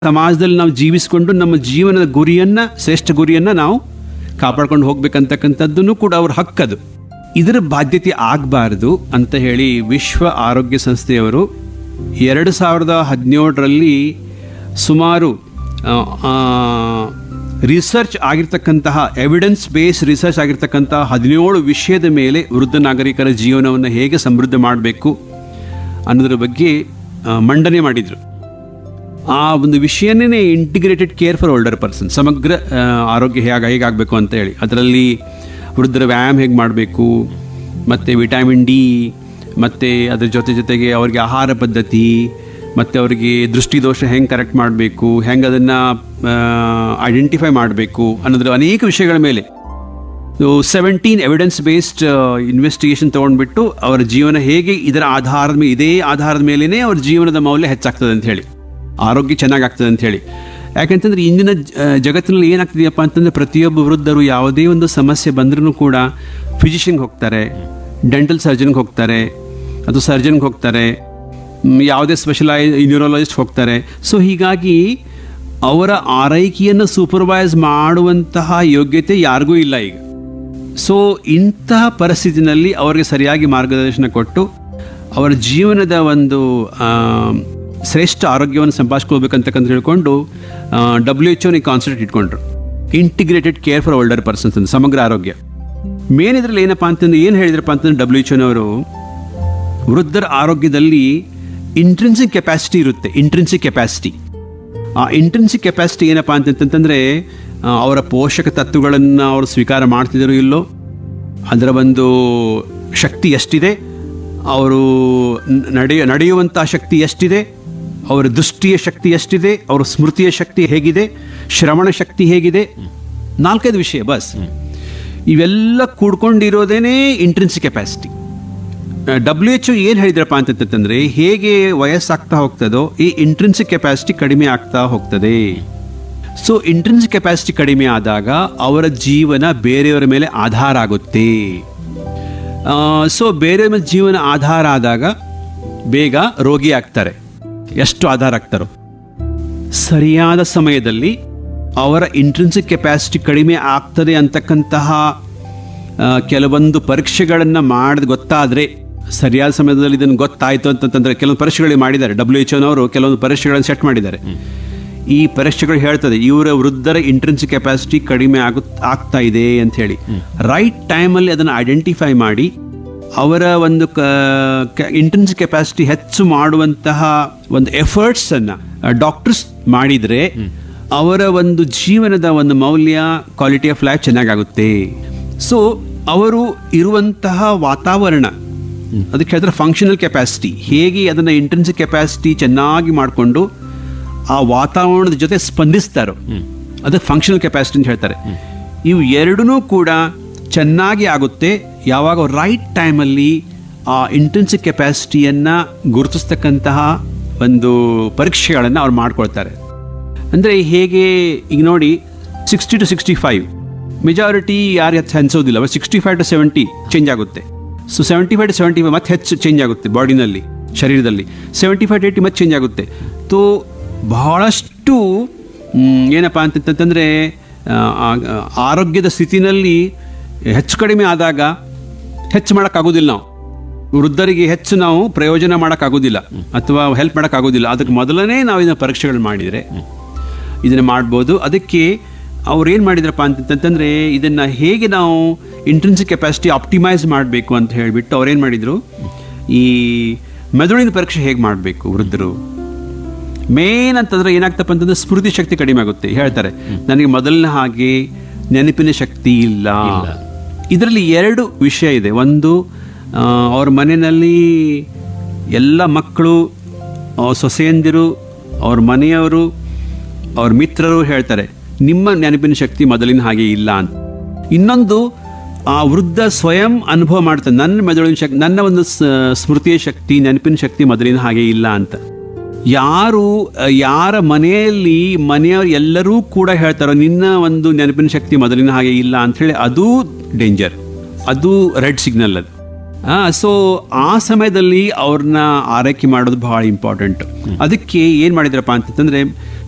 ಸಮಾಜದಲ್ಲಿ ನಾವು ಜೀವಿಸಿಕೊಂಡು ನಮ್ಮ ಜೀವನದ ಗುರಿಯನ್ನ ಶ್ರೇಷ್ಠ ಗುರಿಯನ್ನ ನಾವು ಕಾಪಾಡ್ಕೊಂಡು ಹೋಗ್ಬೇಕಂತಕ್ಕಂಥದ್ದನ್ನು ಕೂಡ ಅವ್ರ ಹಕ್ಕದು ಇದರ ಬಾಧ್ಯತೆ ಆಗಬಾರ್ದು ಅಂತ ಹೇಳಿ ವಿಶ್ವ ಆರೋಗ್ಯ ಸಂಸ್ಥೆಯವರು ಎರಡು ಸಾವಿರದ ಹದಿನೇಳರಲ್ಲಿ ಸುಮಾರು ರಿಸರ್ಚ್ ಆಗಿರ್ತಕ್ಕಂತಹ ಎವಿಡೆನ್ಸ್ ಬೇಸ್ ರಿಸರ್ಚ್ ಆಗಿರ್ತಕ್ಕಂತಹ ಹದಿನೇಳು ವಿಷಯದ ಮೇಲೆ ವೃದ್ಧ ನಾಗರಿಕರ ಜೀವನವನ್ನು ಹೇಗೆ ಸಮೃದ್ಧ ಮಾಡಬೇಕು ಅನ್ನೋದ್ರ ಬಗ್ಗೆ ಆ, ಮಂಡನೆ ಮಾಡಿದರು ಆ ಒಂದು ವಿಷಯನೇ integrated care for older person ಸಮಗ್ರ ಆ, ಆರೋಗ್ಯ ಹೇಗೆ ಹೇಗಾಗಬೇಕು ಅಂತ ಹೇಳಿ ಅದರಲ್ಲಿ ವೃದ್ಧರ ವ್ಯಾಯಾಮ ಹೇಗೆ ಮಾಡಬೇಕು ಮತ್ತು ವಿಟಮಿನ್ ಡಿ ಮತ್ತು ಅದ್ರ ಜೊತೆ ಜೊತೆಗೆ ಅವರಿಗೆ ಆಹಾರ ಪದ್ಧತಿ ಮತ್ತು ಅವರಿಗೆ ದೃಷ್ಟಿದೋಷ ಹೆಂಗೆ ಕರೆಕ್ಟ್ ಮಾಡಬೇಕು ಹೆಂಗೆ ಅದನ್ನು ಐಡೆಂಟಿಫೈ ಮಾಡಬೇಕು ಅನ್ನೋದ್ರ ಅನೇಕ ವಿಷಯಗಳ ಮೇಲೆ ಸೆವೆಂಟೀನ್ ಎವಿಡೆನ್ಸ್ ಬೇಸ್ಡ್ ಇನ್ವೆಸ್ಟಿಗೇಷನ್ ತೊಗೊಂಡ್ಬಿಟ್ಟು ಅವರ ಜೀವನ ಹೇಗೆ ಇದರ ಆಧಾರದ ಮೇಲೆ ಇದೇ ಆಧಾರದ ಮೇಲೇ ಅವ್ರ ಜೀವನದ ಮೌಲ್ಯ ಹೆಚ್ಚಾಗ್ತದೆ ಅಂತ ಹೇಳಿ ಆರೋಗ್ಯ ಚೆನ್ನಾಗಾಗ್ತದೆ ಅಂತ ಹೇಳಿ ಯಾಕಂತಂದ್ರೆ ಇಂದಿನ ಆ, ಜಗತ್ತಿನಲ್ಲಿ ಏನಾಗ್ತಿದೆಯಪ್ಪ ಅಂತಂದ್ರೆ ಪ್ರತಿಯೊಬ್ಬ ವೃದ್ಧರು ಯಾವುದೇ ಒಂದು ಸಮಸ್ಯೆ ಬಂದ್ರೂ ಕೂಡ ಫಿಸಿಷಿಯನ್ಗೆ ಹೋಗ್ತಾರೆ ಡೆಂಟಲ್ ಸರ್ಜನ್ಗೆ ಹೋಗ್ತಾರೆ ಅದು ಸರ್ಜನ್ಗೆ ಹೋಗ್ತಾರೆ ಮ್, ಯಾವುದೇ ಸ್ಪೆಷಲೈ ನ್ಯೂರೋಲಜಿಸ್ಟ್ ಹೋಗ್ತಾರೆ ಸೊ ಹೀಗಾಗಿ ಅವರ ಆರೈಕೆಯನ್ನು ಸೂಪರ್ವೈಸ್ ಮಾಡುವಂತಹ ಯೋಗ್ಯತೆ ಯಾರಿಗೂ ಇಲ್ಲ ಈಗ ಸೊ ಇಂತಹ ಪರಿಸ್ಥಿತಿನಲ್ಲಿ ಅವರಿಗೆ ಸರಿಯಾಗಿ ಮಾರ್ಗದರ್ಶನ ಕೊಟ್ಟು ಅವರ ಜೀವನದ ಒಂದು ಆ, ಶ್ರೇಷ್ಠ ಆರೋಗ್ಯವನ್ನು ಸಂಪಾದಿಸ್ಕೊಳ್ಬೇಕಂತಕ್ಕಂತ ಹೇಳ್ಕೊಂಡು ಡಬ್ಲ್ಯೂ ಎಚ್ ಒನ ಕಾನ್ಸೆಪ್ಟ್ ಇಟ್ಕೊಂಡ್ರು integrated care for older persons ಅಂತ ಸಮಗ್ರ ಆರೋಗ್ಯ ಮೇನ್ ಇದ್ರಲ್ಲಿ ಏನಪ್ಪ ಅಂತಂದ್ರೆ ಏನು ಹೇಳಿದ್ರಪ್ಪ ಅಂತಂದ್ರೆ ಡಬ್ಲ್ಯೂ ಎಚ್ ಒನವರು ವೃದ್ಧರ ಆರೋಗ್ಯದಲ್ಲಿ ಇಂಟ್ರೆನ್ಸಿಕ್ ಕೆಪಾಸಿಟಿ ಇರುತ್ತೆ ಇಂಟ್ರೆನ್ಸಿಕ್ ಕೆಪಾಸಿಟಿ ಆ ಇಂಟ್ರೆನ್ಸಿಕ್ ಕೆಪಾಸಿಟಿ ಏನಪ್ಪ ಅಂತಂತಂದ್ರೆ ಆ, ಅವರ ಪೋಷಕ ತತ್ವಗಳನ್ನು ಅವರು ಸ್ವೀಕಾರ ಮಾಡ್ತಿದ್ದಾರೋ ಇಲ್ಲೋ ಅದರ ಒಂದು ಶಕ್ತಿ ಎಷ್ಟಿದೆ ಅವರು ನ- ನಡೆಯ ನಡೆಯುವಂಥ ಶಕ್ತಿ ಎಷ್ಟಿದೆ ಅವರ ದೃಷ್ಟಿಯ ಶಕ್ತಿ ಎಷ್ಟಿದೆ ಅವರ ಸ್ಮೃತಿಯ ಶಕ್ತಿ ಹೇಗಿದೆ ಶ್ರವಣ ಶಕ್ತಿ ಹೇಗಿದೆ ನಾಲ್ಕೈದು ವಿಷಯ ಬಸ್ ಇವೆಲ್ಲ ಕೂಡ್ಕೊಂಡಿರೋದೇನೇ ಇಂಟ್ರೆನ್ಸಿಕ್ ಕೆಪಾಸಿಟಿ ಡಬ್ಲ್ಯೂ ಎಚ್ ಏನು ಹೇಳಿದ್ರಪ್ಪ ಅಂತಂತಂದ್ರೆ ಹೇಗೆ ವಯಸ್ಸಾಗ್ತಾ ಹೋಗ್ತದೋ ಈ ಇಂಟ್ರೆನ್ಸಿಕ್ ಕೆಪಾಸಿಟಿ ಕಡಿಮೆ ಆಗ್ತಾ ಹೋಗ್ತದೆ ಸೊ ಇಂಟ್ರೆನ್ಸಿಕ್ ಕೆಪಾಸಿಟಿ ಕಡಿಮೆ ಆದಾಗ ಅವರ ಜೀವನ ಬೇರೆಯವರ ಮೇಲೆ ಆಧಾರ ಆಗುತ್ತೆ ಸೊ ಬೇರೆಯವರ ಮೇಲೆ ಜೀವನ ಆಧಾರ ಆದಾಗ ಬೇಗ ರೋಗಿ ಆಗ್ತಾರೆ ಎಷ್ಟು ಆಧಾರ ಆಗ್ತಾರೋ ಸರಿಯಾದ ಸಮಯದಲ್ಲಿ ಅವರ ಇಂಟ್ರೆನ್ಸಿಕ್ ಕೆಪಾಸಿಟಿ ಕಡಿಮೆ ಆಗ್ತದೆ ಅಂತಕ್ಕಂತಹ ಆ, ಕೆಲವೊಂದು ಪರೀಕ್ಷೆಗಳನ್ನು ಮಾಡಿದ ಗೊತ್ತಾದರೆ ಸರಿಯಾದ ಸಮಯದಲ್ಲಿ ಇದನ್ನು ಗೊತ್ತಾಯಿತು ಅಂತಂತಂದ್ರೆ ಕೆಲವೊಂದು ಪರೀಕ್ಷೆಗಳು ಮಾಡಿದ್ದಾರೆ ಡಬ್ಲ್ಯೂ ಎಚ್ ಒನವರು ಕೆಲವೊಂದು ಪರೀಕ್ಷೆಗಳನ್ನು ಸೆಟ್ ಮಾಡಿದ್ದಾರೆ ಈ ಪರೀಕ್ಷೆಗಳು ಹೇಳ್ತದೆ ಇವರ ವೃದ್ಧರ ಇಂಟ್ರೆನ್ಸಿಕ್ ಕೆಪಾಸಿಟಿ ಕಡಿಮೆ ಆಗುತ್ ಆಗ್ತಾ ಇದೆ ಅಂತ ಹೇಳಿ ರೈಟ್ ಟೈಮಲ್ಲಿ ಅದನ್ನು ಐಡೆಂಟಿಫೈ ಮಾಡಿ ಅವರ ಒಂದು ಇಂಟೆನ್ಸ್ ಕೆಪಾಸಿಟಿ ಹೆಚ್ಚು ಮಾಡುವಂತಹ ಒಂದು ಎಫರ್ಟ್ಸ್ ಅನ್ನ ಡಾಕ್ಟರ್ಸ್ ಮಾಡಿದ್ರೆ ಅವರ ಒಂದು ಜೀವನದ ಒಂದು ಮೌಲ್ಯ ಕ್ವಾಲಿಟಿ ಆಫ್ ಲೈಫ್ ಚೆನ್ನಾಗಾಗುತ್ತೆ ಸೊ ಅವರು ಇರುವಂತಹ ವಾತಾವರಣ ಅದಕ್ಕೆ ಹೇಳಿದ್ರೆ ಫಂಕ್ಷನಲ್ ಕೆಪಾಸಿಟಿ ಹೇಗೆ ಅದನ್ನ ಇಂಟೆನ್ಸಿಕ್ ಕೆಪಾಸಿಟಿ ಚೆನ್ನಾಗಿ ಮಾಡಿಕೊಂಡು ಆ ವಾತಾವರಣದ ಜೊತೆ ಸ್ಪಂದಿಸ್ತಾರೋ ಅದಕ್ಕೆ ಫಂಕ್ಷನಲ್ ಕೆಪಾಸಿಟಿ ಅಂತ ಹೇಳ್ತಾರೆ ಇವು ಎರಡೂ ಕೂಡ ಚೆನ್ನಾಗಿ ಆಗುತ್ತೆ ಯಾವಾಗ ರೈಟ್ ಟೈಮಲ್ಲಿ ಆ ಇಂಟೆನ್ಸಿಕ್ ಕೆಪಾಸಿಟಿಯನ್ನು ಗುರುತಿಸ್ತಕ್ಕಂತಹ ಒಂದು ಪರೀಕ್ಷೆಗಳನ್ನು ಅವ್ರು ಮಾಡ್ಕೊಳ್ತಾರೆ ಅಂದರೆ ಹೇಗೆ ಈಗ ನೋಡಿ sixty to sixty five majority ಯಾರು ಹೆಚ್ಚು ಅನ್ಸೋದಿಲ್ಲ but sixty five to seventy change ಆಗುತ್ತೆ so seventy five to seventy five ಮತ್ತೆ ಹೆಚ್ಚು ಚೇಂಜ್ ಆಗುತ್ತೆ ಬಾಡಿನಲ್ಲಿ ಶರೀರದಲ್ಲಿ ಸೆವೆಂಟಿ ಫೈವ್ ಏಯ್ಟಿ ಮತ್ತೆ ಚೇಂಜ್ ಆಗುತ್ತೆ ತೋ ಬಹಳಷ್ಟು ಮ್, ಏನಪ್ಪ ಅಂತಂತಂದರೆ ಆರೋಗ್ಯದ ಸ್ಥಿತಿನಲ್ಲಿ ಹೆಚ್ಚು ಕಡಿಮೆ ಆದಾಗ ಹೆಚ್ಚು ಮಾಡೋಕ್ಕಾಗೋದಿಲ್ಲ ನಾವು ವೃದ್ಧರಿಗೆ ಹೆಚ್ಚು ನಾವು ಪ್ರಯೋಜನ ಮಾಡೋಕ್ಕಾಗೋದಿಲ್ಲ ಅಥವಾ ಹೆಲ್ಪ್ ಮಾಡೋಕ್ಕಾಗೋದಿಲ್ಲ ಅದಕ್ಕೆ ಮೊದಲನೇ ನಾವು ಇದನ್ನ ಪರೀಕ್ಷೆಗಳು ಮಾಡಿದರೆ ಇದನ್ನು ಮಾಡ್ಬೋದು ಅದಕ್ಕೆ ಅವ್ರು ಏನು ಮಾಡಿದ್ರಪ್ಪ ಅಂತಂತಂದರೆ ಇದನ್ನು ಹೇಗೆ ನಾವು ಇಂಟ್ರೆನ್ಸಿಕ್ ಕೆಪಾಸಿಟಿ ಆಪ್ಟಿಮೈಸ್ ಮಾಡಬೇಕು ಅಂತ ಹೇಳಿಬಿಟ್ಟು ಅವ್ರೇನು ಮಾಡಿದರು ಈ ಮೆದುಳಿನ ಪರೀಕ್ಷೆ ಹೇಗೆ ಮಾಡಬೇಕು ವೃದ್ಧರು ಮೇನ್ ಅಂತಂದ್ರೆ ಏನಾಗ್ತಪ್ಪ ಅಂತಂದ್ರೆ ಸ್ಮೃತಿ ಶಕ್ತಿ ಕಡಿಮೆ ಆಗುತ್ತೆ ಹೇಳ್ತಾರೆ ನನಗೆ ಮೊದಲಿನ ಹಾಗೆ ನೆನಪಿನ ಶಕ್ತಿ ಇಲ್ಲ ಇದರಲ್ಲಿ ಎರಡು ವಿಷಯ ಇದೆ ಒಂದು ಆ, ಅವ್ರ ಮನೆಯಲ್ಲಿ ಎಲ್ಲ ಮಕ್ಕಳು ಅವ್ರ ಸೊಸೆಯಂದಿರು ಅವ್ರ ಮನೆಯವರು ಅವ್ರ ಮಿತ್ರರು ಹೇಳ್ತಾರೆ ನಿಮ್ಮ ನೆನಪಿನ ಶಕ್ತಿ ಮೊದಲಿನ ಹಾಗೆ ಇಲ್ಲ ಅಂತ ಇನ್ನೊಂದು ಆ ವೃದ್ಧ ಸ್ವಯಂ ಅನುಭವ ಮಾಡ್ತಾನೆ ನನ್ನ ಮೆದುಳಿನ ಶಕ್ತಿ ನನ್ನ ಒಂದು ಸ- ಸ್ಮೃತಿಯ ಶಕ್ತಿ ನೆನಪಿನ ಶಕ್ತಿ ಮೊದಲಿನ ಹಾಗೆ ಇಲ್ಲ ಅಂತ ಯಾರು ಅ, ಯಾರ ಮನೆಯಲ್ಲಿ ಮನೆಯವರು ಎಲ್ಲರೂ ಕೂಡ ಹೇಳ್ತಾರೋ ನಿನ್ನ ಒಂದು ನೆನಪಿನ ಶಕ್ತಿ ಮೊದಲಿನ ಹಾಗೆ ಇಲ್ಲ ಅಂಥೇಳಿ ಅದು ಡೇಂಜರ್ ಅದು ರೆಡ್ ಸಿಗ್ನಲ್ ಅದು ಸೊ ಆ ಸಮಯದಲ್ಲಿ ಅವ್ರನ್ನ ಆರೈಕೆ ಮಾಡೋದು ಬಹಳ ಇಂಪಾರ್ಟೆಂಟ್ ಅದಕ್ಕೆ ಏನು ಮಾಡಿದ್ರಪ್ಪ ಅಂತಂದ್ರೆ